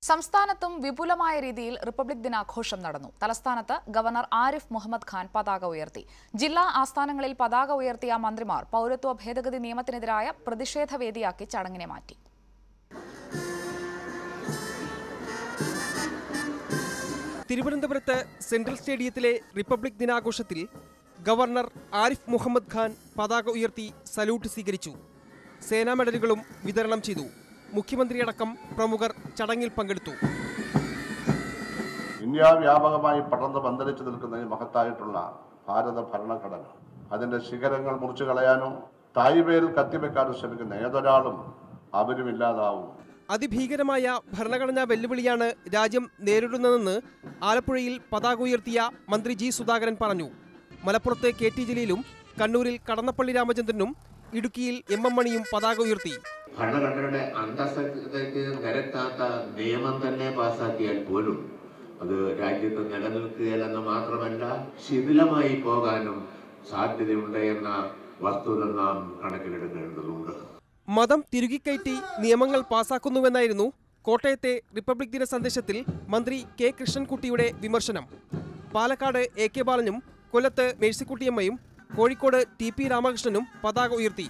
സംസ്ഥാനത്തും വിപുലമായ രീതിയിൽ റിപ്പബ്ലിക് ദിനാഘോഷം നടന്നു തലസ്ഥാനത്ത് ഗവർണർ ആരിഫ് മുഹമ്മദ് ഖാൻ പതാക ഉയർത്തി ജില്ലാ ആസ്ഥാനങ്ങളിൽ പതാക ഉയർത്തിയ മന്ത്രിമാർ പൌരത്വ ഭേദഗതി നിയമത്തിനെതിരായ പ്രതിഷേധ വേദിയാക്കി ചടങ്ങിനെ മാറ്റി തിരുവനന്തപുരത്ത് സെൻട്രൽ സ്റ്റേഡിയത്തിലെ റിപ്പബ്ലിക് ദിനാഘോഷത്തിൽ ഗവർണർ ആരിഫ് മുഹമ്മദ് ഖാൻ പതാക ഉയർത്തി സല്യൂട്ട് സ്വീകരിച്ചു സേനാ മെഡലുകളും വിതരണം ചെയ്തു മുഖ്യമന്ത്രിയടക്കം പ്രമുഖർ ചടങ്ങിൽ പങ്കെടുത്തു ഇന്ത്യ വ്യാപകമായി പടർന്ന് പന്തലിച്ചു നിൽക്കുന്ന ഈ മഹത്തായിട്ടുള്ള ഭാരത ഭരണഘടന അതിന്റെ ശിഖരങ്ങൾ മുറിച്ചു കളയാനോ തായ്വേരിൽ കത്തിവെക്കാനോ ശ്രമിക്കുന്ന ഏതൊരാളും അവരും ഇല്ലാതാവും അതിഭീകരമായ ഭരണഘടനാ വെല്ലുവിളിയാണ് രാജ്യം നേരിടുന്നതെന്ന് ആലപ്പുഴയിൽ പതാക ഉയർത്തിയ മന്ത്രി ജി സുധാകരൻ പറഞ്ഞു മലപ്പുറത്തെ കെ ടി ജലീലും കണ്ണൂരിൽ കടന്നപ്പള്ളി രാമചന്ദ്രനും ഇടുക്കിയിൽ എം എം മണിയും പതാക ഉയർത്തി ഭരണഘടനയുടെ അന്തസ്സതയ്ക്ക് നിരത്താത്ത നിയമം തന്നെ പാസാക്കിയാൽ പോലും അത് രാജ്യത്ത് നിലനിൽക്കുകയില്ലെന്ന് മാത്രമല്ല ശിഥിലമായി പോകാനും സാധ്യതയുണ്ട് എന്ന വസ്തുത നാം കണക്കിലെടുക്കേണ്ടതുണ്ട് മതം തിരുകിക്കയറ്റി നിയമങ്ങൾ പാസാക്കുന്നുവെന്നായിരുന്നു കോട്ടയത്തെ റിപ്പബ്ലിക് ദിന സന്ദേശത്തിൽ മന്ത്രി കെ കൃഷ്ണൻകുട്ടിയുടെ വിമർശനം പാലക്കാട് എ കെ ബാലനും കൊല്ലത്ത് മേഴ്സിക്കുട്ടിയമ്മയും കോഴിക്കോട് ടി പി രാമകൃഷ്ണനും പതാക ഉയർത്തി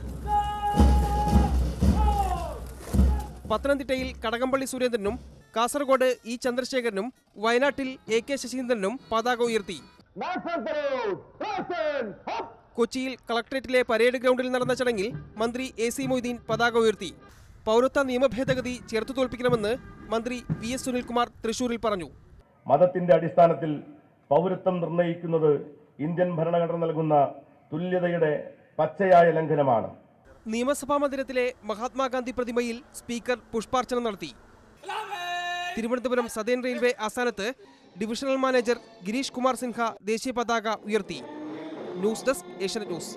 പത്തനംതിട്ടയിൽ കടകംപള്ളി സുരേന്ദ്രനും കാസർഗോഡ് ഇ ചന്ദ്രശേഖരനും വയനാട്ടിൽ എ കെ ശശീന്ദ്രനും പതാക ഉയർത്തി കൊച്ചിയിൽ കളക്ടറേറ്റിലെ പരേഡ് ഗ്രൗണ്ടിൽ നടന്ന ചടങ്ങിൽ മന്ത്രി എ സി മൊയ്തീൻ പതാക ഉയർത്തി പൗരത്വ നിയമ ഭേദഗതി ചേർത്തു തോൽപ്പിക്കണമെന്ന് മന്ത്രി വി എസ് സുനിൽകുമാർ തൃശൂരിൽ പറഞ്ഞു മതത്തിന്റെ അടിസ്ഥാനത്തിൽ പൗരത്വം നിർണയിക്കുന്നത് ഇന്ത്യൻ ഭരണഘടന നൽകുന്ന തുല്യതയുടെ പച്ചയായ ലംഘനമാണ് നിയമസഭാ മന്ദിരത്തിലെ മഹാത്മാഗാന്ധി പ്രതിമയിൽ സ്പീക്കർ പുഷ്പാർച്ചന നടത്തി തിരുവനന്തപുരം സദേൺ റെയിൽവേ ആസ്ഥാനത്ത് ഡിവിഷണൽ മാനേജർ ഗിരീഷ് കുമാർ സിൻഹ ദേശീയ പതാക ഉയർത്തി ന്യൂസ് ഡെസ്ക് ഏഷ്യനെറ്റ് ന്യൂസ്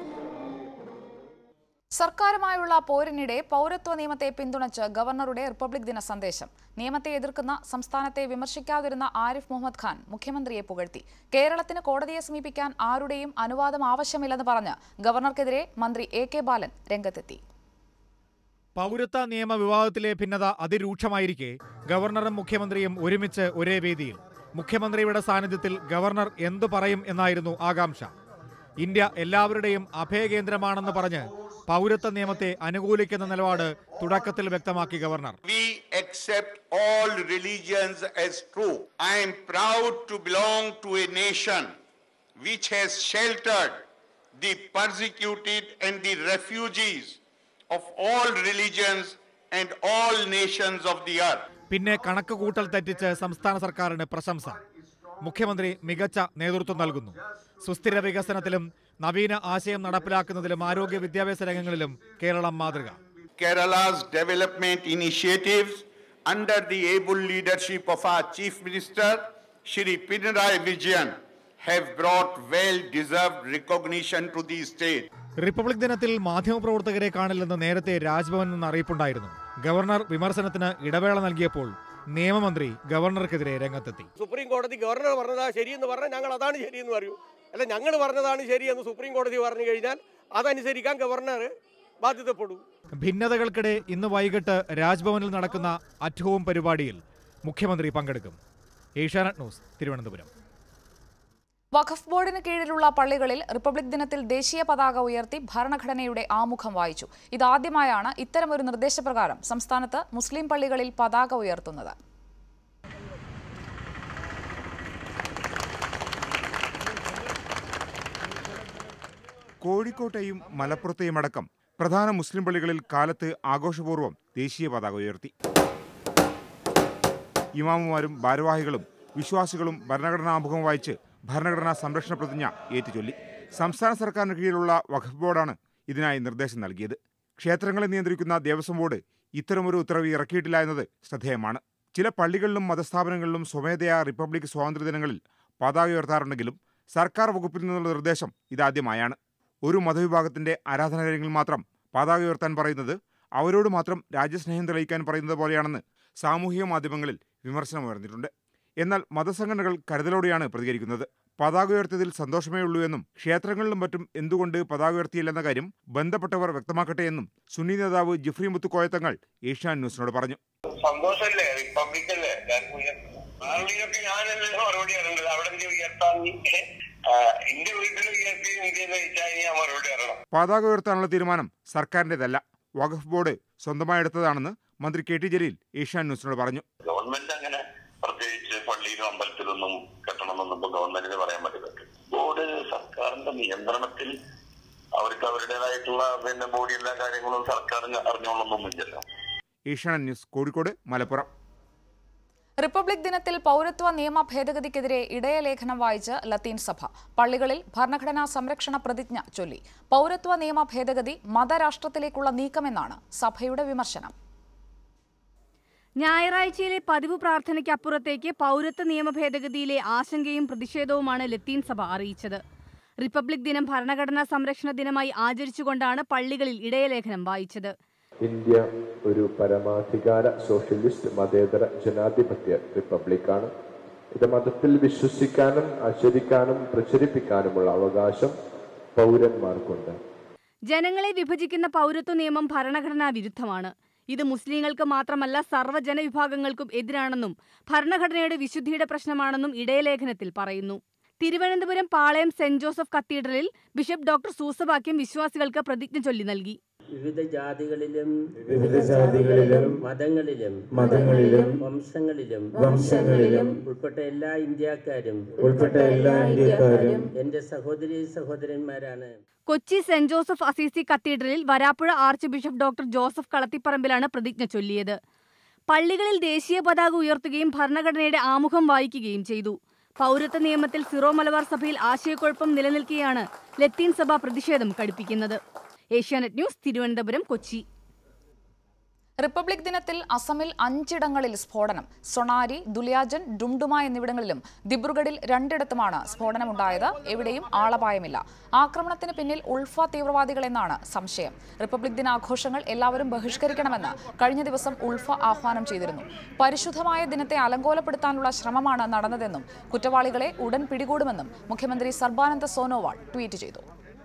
സർക്കാരുമായുള്ള പോരിനിടെ പൌരത്വ നിയമത്തെ പിന്തുണച്ച് ഗവർണറുടെ റിപ്പബ്ലിക് ദിന സന്ദേശം നിയമത്തെ എതിർക്കുന്ന സംസ്ഥാനത്തെ വിമർശിക്കാതിരുന്ന ആരിഫ് മുഹമ്മദ് ഖാൻ മുഖ്യമന്ത്രിയെ പുകഴ്ത്തി കേരളത്തിന് കോടതിയെ സമീപിക്കാൻ ആരുടെയും അനുവാദം ആവശ്യമില്ലെന്ന് പറഞ്ഞ് ഗവർണർക്കെതിരെ മന്ത്രി എ കെ ബാലൻ രംഗത്തെത്തി പൗരത്വ നിയമ വിവാദത്തിലെ ഭിന്നത അതിരൂക്ഷമായിരിക്കെ ഗവർണറും മുഖ്യമന്ത്രിയും ഒരുമിച്ച് ഒരേ വേദിയിൽ മുഖ്യമന്ത്രിയുടെ സാന്നിധ്യത്തിൽ ഗവർണർ എന്തു പറയും എന്നായിരുന്നു ആകാംക്ഷ ഇന്ത്യ എല്ലാവരുടെയും അഭയകേന്ദ്രമാണെന്ന് പറഞ്ഞ് പൗരത്വ നിയമത്തെ അനുകൂലിക്കുന്ന നിലപാട് തുടക്കത്തിൽ വ്യക്തമാക്കി governor We accept all religions as true. I am proud to belong to a nation which has sheltered the persecuted and the refugees of all religions and all nations of the earth. പിന്നെ കണക്ക് കൂട്ടൽ തെറ്റിച്ച് സംസ്ഥാന സർക്കാരിന് പ്രശംസ മുഖ്യമന്ത്രി മികച്ച നേതൃത്വം നൽകുന്നു സുസ്ഥിര വികസനത്തിലും നവീന ആശയം നടപ്പിലാക്കുന്നതിലും ആരോഗ്യ വിദ്യാഭ്യാസ രംഗങ്ങളിലും കേരളം മാതൃക Kerala's development initiatives under the able leadership of our Chief Minister, Shri Pinarayi Vijayan, have brought well-deserved recognition to the state. Republic ദിനത്തിൽ മാധ്യമപ്രവർത്തകരെ കാണില്ലെന്ന് നേരത്തെ രാജ്ഭവനിൽ നിന്ന് അറിയിപ്പുണ്ടായിരുന്നു ഗവർണർ വിമർശനത്തിന് ഇടവേള നൽകിയപ്പോൾ നിയമമന്ത്രി ഗവർണർക്കെതിരെ രംഗത്തെത്തി സുപ്രീം കോടതി ഗവർണർ പറഞ്ഞതാ ശരിയെന്ന് പറഞ്ഞാൽ ഞങ്ങൾ അതാണ് ശരിയെന്ന് പറയൂ അല്ല ഞങ്ങൾ പറഞ്ഞതാണ് ശരിയെന്ന് സുപ്രീം കോടതി പറഞ്ഞു കഴിഞ്ഞാൽ അതനുസരിക്കാൻ ഗവർണർ ബാധ്യതപ്പെടൂ ഭിന്നതകൾക്കിടെ ഇന്ന് വൈകിട്ട് രാജ്ഭവനിൽ നടക്കുന്ന അറ്റ് ഹോം പരിപാടിയിൽ മുഖ്യമന്ത്രി പങ്കെടുക്കും ഏഷ്യാനെറ്റ് ന്യൂസ് തിരുവനന്തപുരം വഖഫ് ബോർഡിന് കീഴിലുള്ള പള്ളികളിൽ റിപ്പബ്ലിക് ദിനത്തിൽ ദേശീയ പതാക ഉയർത്തി ഭരണഘടനയുടെ ആമുഖം വായിച്ചു ഇതാദ്യമായാണ് ഇത്തരമൊരു നിർദ്ദേശപ്രകാരം സംസ്ഥാനത്ത് മുസ്ലിം പള്ളികളിൽ പതാക ഉയർത്തുന്നത് കോഴിക്കോട്ടെയും മലപ്പുറത്തെയും അടക്കം പ്രധാന മുസ്ലിം പള്ളികളിൽ കാലത്ത് ആഘോഷപൂർവ്വം ദേശീയ പതാക ഉയർത്തി ഇമാമുമാരും ഭാരവാഹികളും വിശ്വാസികളും ഭരണഘടനാമുഖം വായിച്ച് ഭരണഘടനാ സംരക്ഷണ പ്രതിജ്ഞ ഏറ്റുചൊല്ലി സംസ്ഥാന സർക്കാരിന് കീഴിലുള്ള വഖഫ് ബോർഡാണ് ഇതിനായി നിർദ്ദേശം നൽകിയത് ക്ഷേത്രങ്ങളെ നിയന്ത്രിക്കുന്ന ദേവസ്വം ബോർഡ് ഇത്തരമൊരു ഉത്തരവ് ഇറക്കിയിട്ടില്ല എന്നത് ശ്രദ്ധേയമാണ് ചില പള്ളികളിലും മതസ്ഥാപനങ്ങളിലും സ്വമേധയാ റിപ്പബ്ലിക് സ്വാതന്ത്ര്യദിനങ്ങളിൽ പതാക ഉയർത്താറുണ്ടെങ്കിലും സർക്കാർ വകുപ്പിൽ നിന്നുള്ള നിർദ്ദേശം ഇതാദ്യമായാണ് ഒരു മതവിഭാഗത്തിന്റെ ആരാധനാലയങ്ങളിൽ മാത്രം പതാക ഉയർത്താൻ പറയുന്നത് അവരോട് മാത്രം രാജ്യസ്നേഹം തെളിയിക്കാൻ പറയുന്നത് പോലെയാണെന്ന് സാമൂഹിക മാധ്യമങ്ങളിൽ വിമർശനമുയർന്നിട്ടുണ്ട് എന്നാൽ മതസംഘടനകൾ കരുതലോടെയാണ് പ്രതികരിക്കുന്നത് പതാക ഉയർത്തിയതിൽ സന്തോഷമേ ഉള്ളൂ എന്നും ക്ഷേത്രങ്ങളിലും മറ്റും എന്തുകൊണ്ട് പതാക ഉയർത്തിയില്ലെന്ന കാര്യം ബന്ധപ്പെട്ടവർ വ്യക്തമാക്കട്ടെ എന്നും സുന്നി നേതാവ് ജിഫ്രി മുത്തുക്കോയത്തങ്ങൾ ഏഷ്യാൻ ന്യൂസിനോട് പറഞ്ഞു സന്തോഷല്ലേ റിപ്പബ്ലിക് അല്ലേ എല്ലാവർക്കും നാളിലൊക്കെ ഞാനല്ലേ മറുപടി അറിയേണ്ടത് അവിടെ എന്ത് ഉയർത്താൻ എന്റെ വീട്ടിൽ ഉയർത്തി എന്തെന്ന് വെച്ചാൽ ഞാൻ മറുപടി അറിയണം പതാക ഉയർത്താനുള്ള തീരുമാനം സർക്കാരിന്റേതല്ല വഖഫ് ബോർഡ് സ്വന്തമായി എടുത്തതാണെന്ന് മന്ത്രി കെ ടി ജലീൽ ഏഷ്യാൻ ന്യൂസിനോട് പറഞ്ഞു ഗവൺമെന്റ് അങ്ങനെ പ്രത്യേകിച്ച് പള്ളിയിലും അമ്പലത്തിലൊന്നും കെട്ടണമെന്നൊന്നും ഇപ്പൊ ഗവൺമെന്റിന് പറയാൻ പറ്റില്ല ബോർഡ് സർക്കാരിന്റെ നിയന്ത്രണത്തിൽ അവർക്ക് അവരുടേതായിട്ടുള്ള പിന്നെ ബോഡി എല്ലാ കാര്യങ്ങളും സർക്കാരിന് അറിഞ്ഞോളൊന്നുമില്ലല്ലോ ഏഷ്യാനെറ്റ് ന്യൂസ് കോഴിക്കോട് മലപ്പുറം റിപ്പബ്ലിക് ദിനത്തിൽ പൗരത്വ നിയമ ഭേദഗതിക്കെതിരെ ഇടയലേഖനം വായിച്ച് ലത്തീൻ സഭ പള്ളികളിൽ ഭരണഘടനാ സംരക്ഷണ പ്രതിജ്ഞ ചൊല്ലി പൗരത്വ നിയമ ഭേദഗതി മതരാഷ്ട്രത്തിലേക്കുള്ള നീക്കമെന്നാണ് സഭയുടെ വിമർശനം ഞായറാഴ്ചയിലെ പതിവ് പ്രാർത്ഥനയ്ക്കപ്പുറത്തേക്ക് പൗരത്വ നിയമ ഭേദഗതിയിലെ ആശങ്കയും പ്രതിഷേധവുമാണ് ലത്തീൻ സഭ അറിയിച്ചത് റിപ്പബ്ലിക് ദിനം ഭരണഘടനാ സംരക്ഷണ ദിനമായി ആചരിച്ചുകൊണ്ടാണ് പള്ളികളിൽ ഇടയലേഖനം വായിച്ചത് ഇന്ത്യ ഒരു പരമാധികാര സോഷ്യലിസ്റ്റ് മതേതര ജനാധിപത്യ റിപ്പബ്ലിക്കാണ് ഇത് മതത്തിൽ വിശ്വസിക്കാനും ആചരിക്കാനും പ്രചരിപ്പിക്കാനുമുള്ള അവകാശം പൗരന്മാർക്കുണ്ട് ജനങ്ങളെ വിഭജിക്കുന്ന പൗരത്വ നിയമം ഭരണഘടനാ വിരുദ്ധമാണ് ഇത് മുസ്ലിങ്ങൾക്ക് മാത്രമല്ല സർവ്വജനവിഭാഗങ്ങൾക്കും എതിരാണെന്നും ഭരണഘടനയുടെ വിശുദ്ധിയുടെ പ്രശ്നമാണെന്നും ഇടയലേഖനത്തിൽ പറയുന്നു തിരുവനന്തപുരം പാളയം സെന്റ് ജോസഫ് കത്തീഡ്രലിൽ ബിഷപ്പ് ഡോക്ടർ സൂസവാക്യം വിശ്വാസികൾക്ക് പ്രതിജ്ഞ ചൊല്ലി നൽകി വിവിധ ജാതികളിലും വിവിധ ജാതികളിലും മതങ്ങളിലും മതങ്ങളിലും വംശങ്ങളിലും വംശങ്ങളിലും ഉൾപ്പെട്ട എല്ലാ ഇന്ത്യക്കാരും ഉൾപ്പെട്ട എല്ലാ ഇന്ത്യക്കാരും എന്റെ സഹോദരി സഹോദരന്മാരാണ് കൊച്ചി സെന്റ് ജോസഫ് അസീസി കത്തീഡ്രലിൽ Varapuzha archbishop doctor Joseph കളത്തിപ്പറമ്പിലാണ് പ്രതിജ്ഞ ചൊല്ലിയത് പള്ളികളിൽ ദേശീയ പതാക ഉയർത്തുകയും ഭരണഘടനയുടെ ആമുഖം വായിക്കുകയും ചെയ്തു പൗരത്വ നിയമത്തിൽ സിറോ മലബാർ സഭയിൽ ആശയക്കുഴപ്പം നിലനിൽക്കെയാണ് ലത്തീൻ സഭ പ്രതിഷേധം കടുപ്പിക്കുന്നത് ഏഷ്യാനെറ്റ് ന്യൂസ് തിരുവനന്തപുരം കൊച്ചി റിപ്പബ്ലിക് ദിനത്തിൽ അസമിൽ അഞ്ചിടങ്ങളിൽ സ്ഫോടനം സൊണാരി ദുലിയാജൻ ഡുംഡുമ എന്നിവിടങ്ങളിലും ദിബ്രുഗഡിൽ രണ്ടിടത്തുമാണ് സ്ഫോടനമുണ്ടായത് എവിടെയും ആളപായമില്ല ആക്രമണത്തിന് പിന്നിൽ ഉൾഫ തീവ്രവാദികളെന്നാണ് സംശയം റിപ്പബ്ലിക് ദിനാഘോഷങ്ങൾ എല്ലാവരും ബഹിഷ്കരിക്കണമെന്ന് കഴിഞ്ഞ ദിവസം ഉൾഫ ആഹ്വാനം ചെയ്തിരുന്നു പരിശുദ്ധമായ ദിനത്തെ അലങ്കോലപ്പെടുത്താനുള്ള ശ്രമമാണ് നടന്നതെന്നും കുറ്റവാളികളെ ഉടൻ പിടികൂടുമെന്നും മുഖ്യമന്ത്രി സർബാനന്ദ സോനോവാൾ ട്വീറ്റ് ചെയ്തു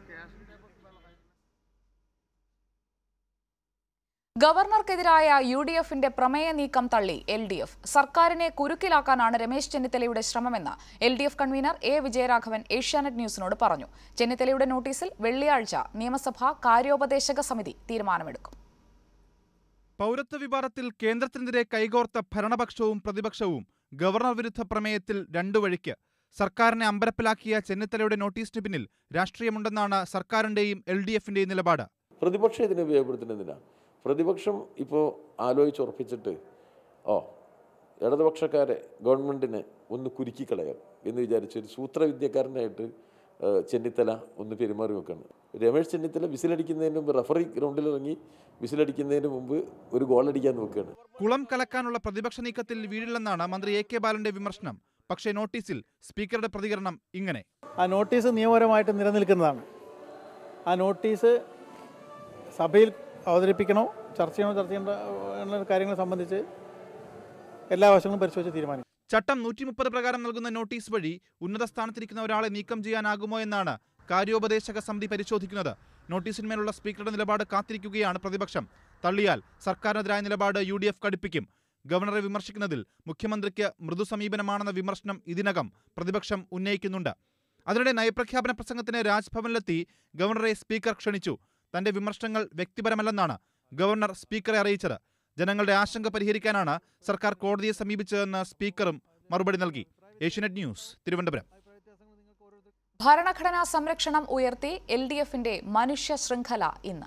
ഗവർണർക്കെതിരായ യു ഡി എഫിന്റെ പ്രമേയ നീക്കം തള്ളി എൽ ഡി എഫ് സർക്കാരിനെ കുരുക്കിലാക്കാനാണ് രമേശ് ചെന്നിത്തലയുടെ ശ്രമമെന്ന് L D F convener A Vijayaraghavan Asianet ന്യൂസിനോട് പറഞ്ഞു ചെന്നിത്തലയുടെ നോട്ടീസിൽ വെള്ളിയാഴ്ച നിയമസഭാ കാര്യോപദേശക സമിതി തീരുമാനമെടുക്കും പൗരത്വ വിവാദത്തിൽ കേന്ദ്രത്തിനെതിരെ കൈകോർത്ത ഭരണപക്ഷവും പ്രതിപക്ഷവും ഗവർണർ വിരുദ്ധ പ്രമേയത്തിൽ രണ്ടു വഴിക്ക് സർക്കാരിനെ അമ്പരപ്പിലാക്കിയ ചെന്നിത്തലയുടെ നോട്ടീസിന് പിന്നിൽ രാഷ്ട്രീയമുണ്ടെന്നാണ് സർക്കാരിന്റെയും എൽ ഡി എഫിന്റെയും നിലപാട് പ്രതിപക്ഷം ഇതിനെ ഉപയോഗപ്പെടുത്തുന്നതിനാ പ്രതിപക്ഷം ഇപ്പോൾ ആലോചിച്ചുറപ്പിച്ചിട്ട് ഓ ഇടതുപക്ഷക്കാരെ ഗവൺമെൻറ്റിനെ ഒന്ന് കുരുക്കിക്കളയാം എന്ന് വിചാരിച്ച് ഒരു സൂത്രവിദ്യക്കാരനായിട്ട് ഏഹ്, ചെന്നിത്തല ഒന്ന് പെരുമാറി വെക്കുകയാണ് രമേശ് ചെന്നിത്തല വിസിലടിക്കുന്നതിന് മുമ്പ് റഫറി ഗ്രൗണ്ടിൽ ഇറങ്ങി വിസിലടിക്കുന്നതിന് മുമ്പ് ഒരു ഗോൾ അടിക്കാൻ നോക്കുകയാണ് കുളം കലക്കാനുള്ള പ്രതിപക്ഷ നീക്കത്തിൽ വീഴില്ലെന്നാണ് മന്ത്രി എ കെ ബാലന്റെ വിമർശനം പക്ഷേ നോട്ടീസിൽ സ്പീക്കറുടെ പ്രതികരണം ഇങ്ങനെ ആ നോട്ടീസ് നിയമപരമായിട്ട് നിലനിൽക്കുന്നതാണ് ആ നോട്ടീസ് സഭയിൽ അവതരിപ്പിക്കണോ ചർച്ച ചെയ്യണോ ചർച്ച ചെയ്യേണ്ട എന്നുള്ള കാര്യങ്ങളെ സംബന്ധിച്ച് എല്ലാ വശങ്ങളും പരിശോധിച്ച് തീരുമാനിക്കും ചട്ടം നൂറ്റി മുപ്പത് പ്രകാരം നൽകുന്ന നോട്ടീസ് വഴി ഉന്നത സ്ഥാനത്തിരിക്കുന്ന ഒരാളെ നീക്കം ചെയ്യാനാകുമോ എന്നാണ് കാര്യോപദേശക സമിതി പരിശോധിക്കുന്നത് നോട്ടീസിന്മേലുള്ള സ്പീക്കറുടെ നിലപാട് കാത്തിരിക്കുകയാണ് പ്രതിപക്ഷം തള്ളിയാൽ സർക്കാരിനെതിരായ നിലപാട് യു ഡി എഫ് കടുപ്പിക്കും ഗവർണറെ വിമർശിക്കുന്നതിൽ മുഖ്യമന്ത്രിക്ക് മൃദു സമീപനമാണെന്ന വിമർശനം ഇതിനകം പ്രതിപക്ഷം ഉന്നയിക്കുന്നുണ്ട് അതിനിടെ നയപ്രഖ്യാപന പ്രസംഗത്തിന് രാജ്ഭവനിലെത്തി ഗവർണറെ സ്പീക്കർ ക്ഷണിച്ചു തന്റെ വിമർശനങ്ങൾ വ്യക്തിപരമല്ലെന്നാണ് ഗവർണർ സ്പീക്കറെ അറിയിച്ചത് ജനങ്ങളുടെ ആശങ്ക പരിഹരിക്കാനാണ് സർക്കാർ കോടതിയെ സമീപിച്ചതെന്ന് സ്പീക്കറും മറുപടി നൽകി ഏഷ്യനെറ്റ് ന്യൂസ് തിരുവനന്തപുരം ഭരണഘടനാ സംരക്ഷണം ഉയർത്തി എൽ ഡി എഫിന്റെ മനുഷ്യ ശൃംഖല ഇന്ന്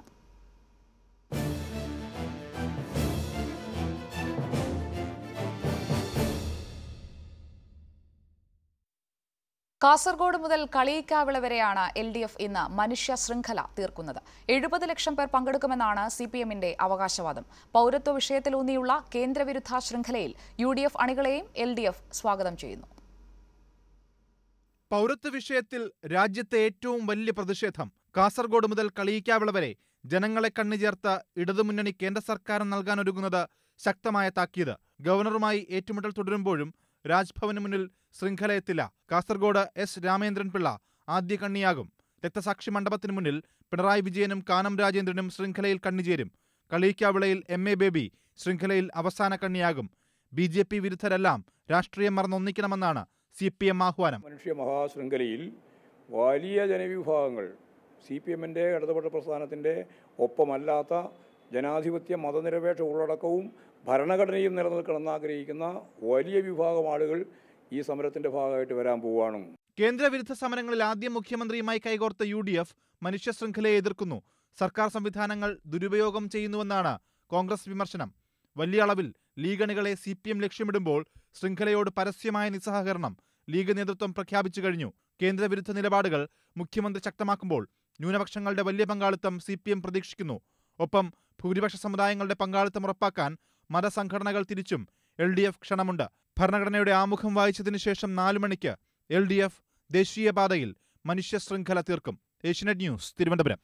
കാസർഗോഡ് മുതൽ കളിയിക്കാവിള വരെയാണ് എൽ ഡി എഫ് ഇന്ന് മനുഷ്യ ശൃംഖല തീർക്കുന്നത് എഴുപത് ലക്ഷം പേർ പങ്കെടുക്കുമെന്നാണ് സി പി എമ്മിന്റെ അവകാശവാദം പൗരത്വ വിഷയത്തിലൂന്നിയുള്ള കേന്ദ്രവിരുദ്ധ ശൃംഖലയിൽ യു ഡി എഫ് അണികളെയും എൽ ഡി എഫ് സ്വാഗതം ചെയ്യുന്നു പൗരത്വ വിഷയത്തിൽ രാജ്യത്തെ ഏറ്റവും വലിയ പ്രതിഷേധം കാസർഗോഡ് മുതൽ കളിയിക്കാവിള വരെ ജനങ്ങളെ കണ്ണുചേർത്ത് ഇടതുമുന്നണി കേന്ദ്ര സർക്കാർ നൽകാനൊരുങ്ങുന്നത് ശക്തമായ താക്കീത് ഗവർണറുമായി ഏറ്റുമുട്ടൽ തുടരുമ്പോഴും രാജ്ഭവന് മുന്നിൽ ശൃംഖലയെത്തില്ല കാസർഗോഡ് എസ് രാമേന്ദ്രൻ പിള്ള ആദ്യ കണ്ണിയാകും രക്തസാക്ഷി മണ്ഡപത്തിന് മുന്നിൽ പിണറായി വിജയനും കാനം രാജേന്ദ്രനും ശൃംഖലയിൽ കണ്ണിചേരും കളിയിക്കാവിളയിൽ എം എ ബേബി ശൃംഖലയിൽ അവസാന കണ്ണിയാകും ബി ജെ പി വിരുദ്ധരെല്ലാം രാഷ്ട്രീയം മറന്നൊന്നിക്കണമെന്നാണ് സി പി എം ആഹ്വാനം മനുഷ്യ മഹാശൃംഖലയിൽ വലിയ ജനവിഭാഗങ്ങൾ സി പി എമ്മിൻ്റെ ഇടതുപക്ഷ പ്രസ്ഥാനത്തിൻ്റെ ഒപ്പമല്ലാത്ത ജനാധിപത്യ മതനിരപേക്ഷ ഉള്ളടക്കവും ഭരണഘടനയും നിലനിൽക്കണമെന്ന് ആഗ്രഹിക്കുന്ന വലിയ വിഭാഗം ആളുകൾ ഈ സമരത്തിൻ്റെ ഭാഗമായിട്ട് വരാൻ പോവുകയാണ് കേന്ദ്രവിരുദ്ധ സമരങ്ങളിൽ ആദ്യം മുഖ്യമന്ത്രിയുമായി കൈകോർത്ത യു ഡി എഫ് മനുഷ്യ ശൃംഖലയെ എതിർക്കുന്നു സർക്കാർ സംവിധാനങ്ങൾ ദുരുപയോഗം ചെയ്യുന്നുവെന്നാണ് കോൺഗ്രസ് വിമർശനം വലിയ അളവിൽ ലീഗ് അണികളെ സി പി എം ലക്ഷ്യമിടുമ്പോൾ ശൃംഖലയോട് പരസ്യമായ നിസ്സഹകരണം ലീഗ് നേതൃത്വം പ്രഖ്യാപിച്ചു കഴിഞ്ഞു കേന്ദ്രവിരുദ്ധ നിലപാടുകൾ മുഖ്യമന്ത്രി ശക്തമാക്കുമ്പോൾ ന്യൂനപക്ഷങ്ങളുടെ വലിയ പങ്കാളിത്തം സി പി എം പ്രതീക്ഷിക്കുന്നു ഒപ്പം ഭൂരിപക്ഷ സമുദായങ്ങളുടെ പങ്കാളിത്തം ഉറപ്പാക്കാൻ മതസംഘടനകൾ തിരിച്ചും എൽ ഡി എഫ് ക്ഷണമുണ്ട് ഭരണഘടനയുടെ ആമുഖം വായിച്ചതിനു ശേഷം നാലു മണിക്ക് എൽ ഡി എഫ് ദേശീയപാതയിൽ മനുഷ്യ ശൃംഖല തീർക്കും ഏഷ്യനെറ്റ് ന്യൂസ് തിരുവനന്തപുരം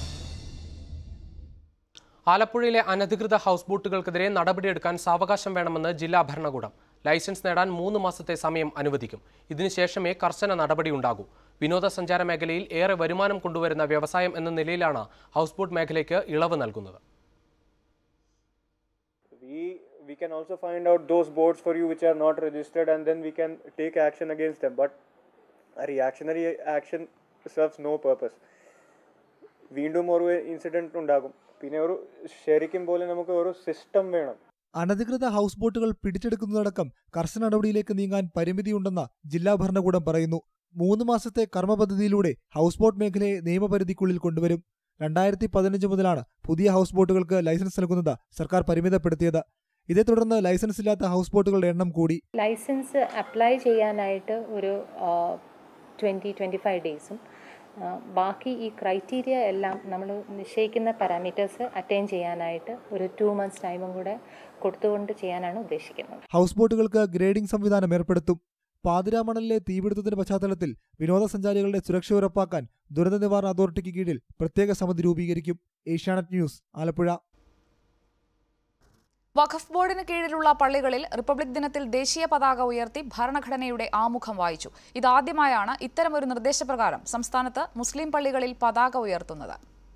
ആലപ്പുഴയിലെ അനധികൃത ഹൗസ് ബോട്ടുകൾക്കെതിരെ നടപടിയെടുക്കാൻ സാവകാശം വേണമെന്ന് ജില്ലാ ഭരണകൂടം ലൈസൻസ് നേടാൻ മൂന്ന് മാസത്തെ സമയം അനുവദിക്കും ഇതിനുശേഷമേ കർശന നടപടിയുണ്ടാകൂ വിനോദസഞ്ചാര മേഖലയിൽ ഏറെ വരുമാനം കൊണ്ടുവരുന്ന വ്യവസായം എന്ന നിലയിലാണ് ഹൗസ് ബോട്ട് മേഖലയ്ക്ക് ഇളവ് നൽകുന്നത് we we can also find out those boards for you which are not registered and then we can take action against them but a reactionary action serves no purpose വീണ്ടും ഒരു incident ഉണ്ടാകും പിന്നെ ഒരു ശരിക്കും പോലെ നമുക്ക് ഒരു സിസ്റ്റം വേണം അനധികൃത ഹൗസ് ബോട്ടുകൾ പിടിച്ചെടുക്കുന്നതടക്കം കർശന നടപടിയിലേക്ക് നീങ്ങാൻ പരിമിതിയുണ്ടെന്ന് ജില്ലാ ഭരണകൂടം പറയുന്നു മൂന്ന് മാസത്തെ കർമ്മ പദ്ധതിയിലൂടെ ഹൗസ് ബോട്ട് മേഖലയെ നിയമപരിധിക്കുള്ളിൽ കൊണ്ടുവരും രണ്ടായിരത്തി പതിനഞ്ച് മുതലാണ് പുതിയ ഹൗസ് ബോട്ടുകൾക്ക് ലൈസൻസ് നൽകുന്നത് സർക്കാർ പരിമിതപ്പെടുത്തിയത് ഇതേ തുടർന്ന് ലൈസൻസ് ഇല്ലാത്ത ഹൗസ് ബോട്ടുകളുടെ എണ്ണം കൂടി ലൈസൻസ് അപ്ലൈ ചെയ്യാനായിട്ട് ഒരു ട്വൻറ്റി ട്വൻറ്റി ഫൈവ് ഡേയ്സും ബാക്കി ഈ ക്രൈറ്റീരിയ എല്ലാം നമ്മൾ നിശ്ചയിക്കുന്ന പാരാമീറ്റേഴ്സ് അറ്റൈൻ ചെയ്യാനായിട്ട് ഒരു ടു മന്ത്സ് ടൈമും കൂടെ കൊടുത്തുകൊണ്ട് ചെയ്യാനാണ് ഉദ്ദേശിക്കുന്നത് ഹൗസ് ബോട്ടുകൾക്ക് ഗ്രേഡിംഗ് സംവിധാനം ഏർപ്പെടുത്തും പാതിരാമണലിലെ തീപിടുത്തത്തിന്റെ പശ്ചാത്തലത്തിൽ വിനോദസഞ്ചാരികളുടെ സുരക്ഷ ഉറപ്പാക്കാൻ ദുരന്ത നിവാരണ അതോറിറ്റിക്ക് കീഴിൽ പ്രത്യേക സമിതി രൂപീകരിക്കും ഏഷ്യാനെറ്റ് ന്യൂസ് ആലപ്പുഴ വഖഫ് ബോർഡിന് കീഴിലുള്ള പള്ളികളിൽ റിപ്പബ്ലിക് ദിനത്തിൽ ദേശീയ പതാക ഉയർത്തി ഭരണഘടനയുടെ ആമുഖം വായിച്ചു ഇതാദ്യമായാണ് ഇത്തരമൊരു നിർദ്ദേശപ്രകാരം സംസ്ഥാനത്ത് മുസ്ലിം പള്ളികളിൽ പതാക ഉയർത്തുന്നത്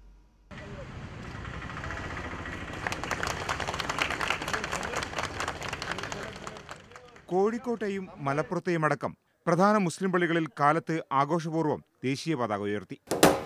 കോഴിക്കോട്ടെയും മലപ്പുറത്തെയും അടക്കം പ്രധാന മുസ്ലിം പള്ളികളിൽ കാലത്ത് ആഘോഷപൂർവ്വം ദേശീയ പതാക ഉയർത്തി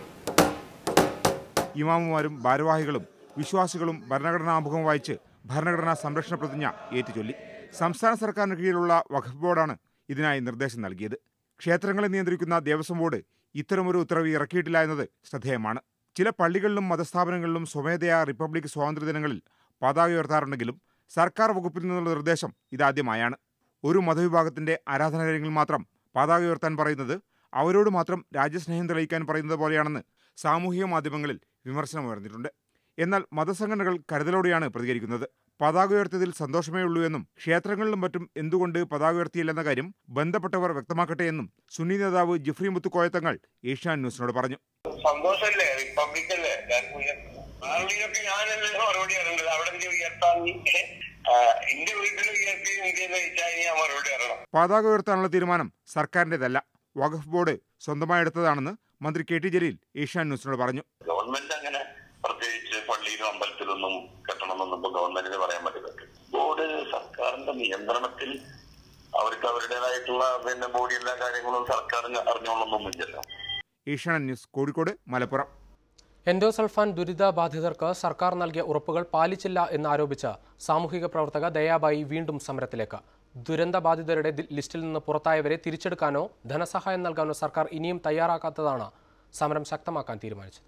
ഇമാമുമാരും ഭാരവാഹികളും വിശ്വാസികളും ഭരണഘടനാമുഖം വായിച്ച് ഭരണഘടനാ സംരക്ഷണ പ്രതിജ്ഞ ഏറ്റുചൊല്ലി സംസ്ഥാന സർക്കാരിന് കീഴിലുള്ള വഖഫ് ബോർഡാണ് ഇതിനായി നിർദ്ദേശം നൽകിയത് ക്ഷേത്രങ്ങളെ നിയന്ത്രിക്കുന്ന ദേവസ്വം ബോർഡ് ഇത്തരമൊരു ഉത്തരവ് ഇറക്കിയിട്ടില്ല എന്നത് ശ്രദ്ധേയമാണ് ചില പള്ളികളിലും മതസ്ഥാപനങ്ങളിലും സ്വമേധയാ റിപ്പബ്ലിക് സ്വാതന്ത്ര്യദിനങ്ങളിൽ പതാക ഉയർത്താറുണ്ടെങ്കിലും സർക്കാർ വകുപ്പിൽ നിന്നുള്ള നിർദ്ദേശം ഇതാദ്യമായാണ് ഒരു മതവിഭാഗത്തിന്റെ ആരാധനാലയങ്ങളിൽ മാത്രം പതാക ഉയർത്താൻ പറയുന്നത് അവരോട് മാത്രം രാജ്യസ്നേഹം തെളിയിക്കാൻ പറയുന്നത് പോലെയാണെന്ന് സാമൂഹിക മാധ്യമങ്ങളിൽ വിമർശനം ഉയർന്നിട്ടുണ്ട് എന്നാൽ മതസംഘടനകൾ കരുതലോടെയാണ് പ്രതികരിക്കുന്നത് പതാക ഉയർത്തിയതിൽ സന്തോഷമേ ഉള്ളൂ എന്നും ക്ഷേത്രങ്ങളിലും മറ്റും എന്തുകൊണ്ട് പതാക ഉയർത്തിയില്ലെന്ന കാര്യം ബന്ധപ്പെട്ടവർ വ്യക്തമാക്കട്ടെ എന്നും സുന്നി നേതാവ് ജിഫ്രി മുത്തുക്കോയത്തങ്ങൾ ഏഷ്യാൻ ന്യൂസിനോട് പറഞ്ഞു സന്തോഷല്ലേ റിപ്പബ്ലിക് അല്ലേ ആരുടെയൊക്കെ ഞാനല്ലേ മറുപടി അറിയേണ്ടത് അവിടെ എന്ത് ഉയർത്താൻ നീ? ആ, എന്റെ വീട്ടിൽ ഉയർത്തി ഇന്ത്യയിൽ വെച്ചാൽ ഞാൻ മറുപടി അറിയണം പതാക ഉയർത്താനുള്ള തീരുമാനം സർക്കാരിന്റേതല്ല വഖഫ് ബോർഡ് സ്വന്തമായി എടുത്തതാണെന്ന് മന്ത്രി കെ ടി ജലീൽ ഏഷ്യാൻ ന്യൂസിനോട് പറഞ്ഞു ഗവൺമെന്റ് അങ്ങനെ പ്രത്യേകിച്ച് പള്ളിയിലും അമ്പലത്തിലൊന്നും കെട്ടണമെന്നൊന്നും ഇപ്പൊ ഗവൺമെന്റിന് പറയാൻ പറ്റില്ല ബോർഡ് സർക്കാരിന്റെ നിയന്ത്രണത്തിൽ അവർക്ക് അവരുടേതായിട്ടുള്ള പിന്നെ ബോഡി എല്ലാ കാര്യങ്ങളും സർക്കാരിന് അറിഞ്ഞോളൊന്നുമില്ലല്ലോ ഏഷ്യാനെറ്റ് ന്യൂസ് കോഴിക്കോട് മലപ്പുറം എൻഡോസൾഫാൻ ദുരിതബാധിതർക്ക് സർക്കാർ നൽകിയ ഉറപ്പുകൾ പാലിച്ചില്ല എന്നാരോപിച്ച് സാമൂഹിക പ്രവർത്തക ദയാബായി വീണ്ടും സമരത്തിലേക്ക് ദുരന്തബാധിതരുടെ ദി- ലിസ്റ്റിൽ നിന്ന് പുറത്തായവരെ തിരിച്ചെടുക്കാനോ ധനസഹായം നൽകാനോ സർക്കാർ ഇനിയും തയ്യാറാക്കാത്തതാണ് സമരം ശക്തമാക്കാൻ തീരുമാനിച്ചത്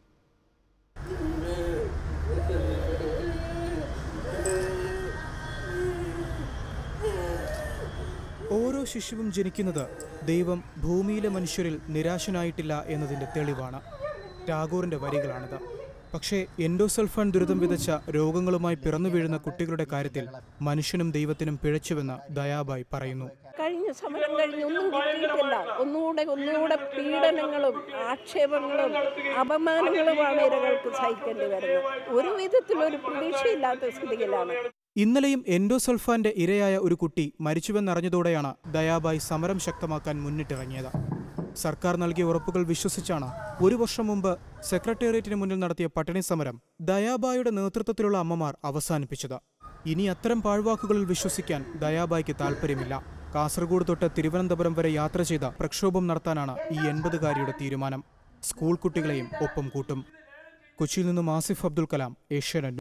ഓരോ ശിശുവും ജനിക്കുന്നത് ദൈവം ഭൂമിയിലെ മനുഷ്യരിൽ നിരാശനായിട്ടില്ല എന്നതിൻ്റെ തെളിവാണ് ടാഗോറിൻ്റെ വരികളാണിത് പക്ഷേ എൻഡോസൾഫാൻ ദുരിതം വിതച്ച രോഗങ്ങളുമായി പിറന്നു വീഴുന്ന കുട്ടികളുടെ കാര്യത്തിൽ മനുഷ്യനും ദൈവത്തിനും പിഴച്ചുവെന്ന് ദയാബായ് പറയുന്നു കഴിഞ്ഞ സമരം കഴിഞ്ഞ് ഒന്നും കിട്ടിയിട്ടില്ല ഒന്നുകൂടെ ഒന്നുകൂടെ പീഡനങ്ങളും ആക്ഷേപങ്ങളും അപമാനങ്ങളുമാണ് ഇരകൾക്ക് സഹിക്കേണ്ടി വരുന്നത് ഒരു വിധത്തിലൊരു പ്രതീക്ഷയില്ലാത്ത സ്ഥിതിയിലാണ് ഇന്നലെയും എൻഡോസൾഫാന്റെ ഇരയായ ഒരു കുട്ടി മരിച്ചുവെന്നറിഞ്ഞതോടെയാണ് ദയാബായ് സമരം ശക്തമാക്കാൻ മുന്നിട്ടിറങ്ങിയത് സർക്കാർ നൽകിയ ഉറപ്പുകൾ വിശ്വസിച്ചാണ് ഒരു വർഷം മുമ്പ് സെക്രട്ടേറിയറ്റിന് മുന്നിൽ നടത്തിയ പട്ടിണി സമരം ദയാബായുടെ നേതൃത്വത്തിലുള്ള അമ്മമാർ അവസാനിപ്പിച്ചത് ഇനി അത്തരം പാഴ്വാക്കുകളിൽ വിശ്വസിക്കാൻ ദയാബായ്ക്ക് താൽപ്പര്യമില്ല കാസർഗോഡ് തൊട്ട് തിരുവനന്തപുരം വരെ യാത്ര ചെയ്ത പ്രക്ഷോഭം നടത്താനാണ് ഈ എൺപതുകാരിയുടെ തീരുമാനം സ്കൂൾ കുട്ടികളെയും ഒപ്പം കൂട്ടും കൊച്ചിയിൽ നിന്നും ആസിഫ് അബ്ദുൽ കലാം ഏഷ്യാനെറ്റ്